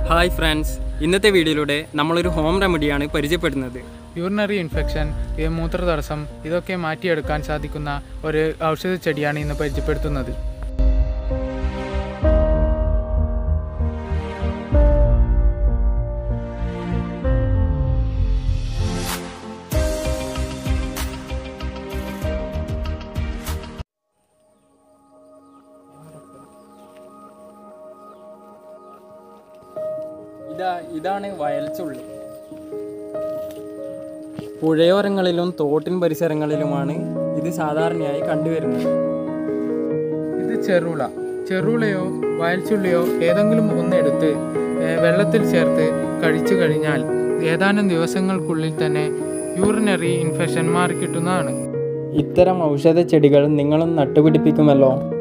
hi friends ഇന്നത്തെ വീഡിയോയിലൂടെ നമ്മളൊരു ഹോം റെമഡിയാണ് പരിചയപ്പെടുന്നത് യൂറിനറി ഇൻഫെക്ഷൻ ഈ മൂത്ര തടസ്സം ഇതൊക്കെ മാറ്റിയെടുക്കാൻ സാധിക്കുന്ന ഒരു ഔഷധ ചെടിയാണ് ഇന്ന് പരിചയപ്പെടുത്തുന്നത് ഇതാ ഇതാണ് വയൽച്ചുള്ളി പുഴയോരങ്ങളിലും തോട്ടിൻ പരിസരങ്ങളിലുമാണ് ഇത് സാധാരണയായി കണ്ടുവരുന്നത് ഇത് ചെറുള ചെറുളയോ വയൽച്ചുള്ളിയോ ഏതെങ്കിലും ഒന്നെടുത്ത് ഏ, വെള്ളത്തിൽ ചേർത്ത് കഴിച്ചു കഴിഞ്ഞാൽ ഏതാനും ദിവസങ്ങൾക്കുള്ളിൽ തന്നെ യൂറിനറി ഇൻഫെക്ഷൻ മാറിക്കിട്ടുന്നതാണ് ഇത്തരം ഔഷധ ചെടികൾ നിങ്ങളും നട്ടുപിടിപ്പിക്കുമല്ലോ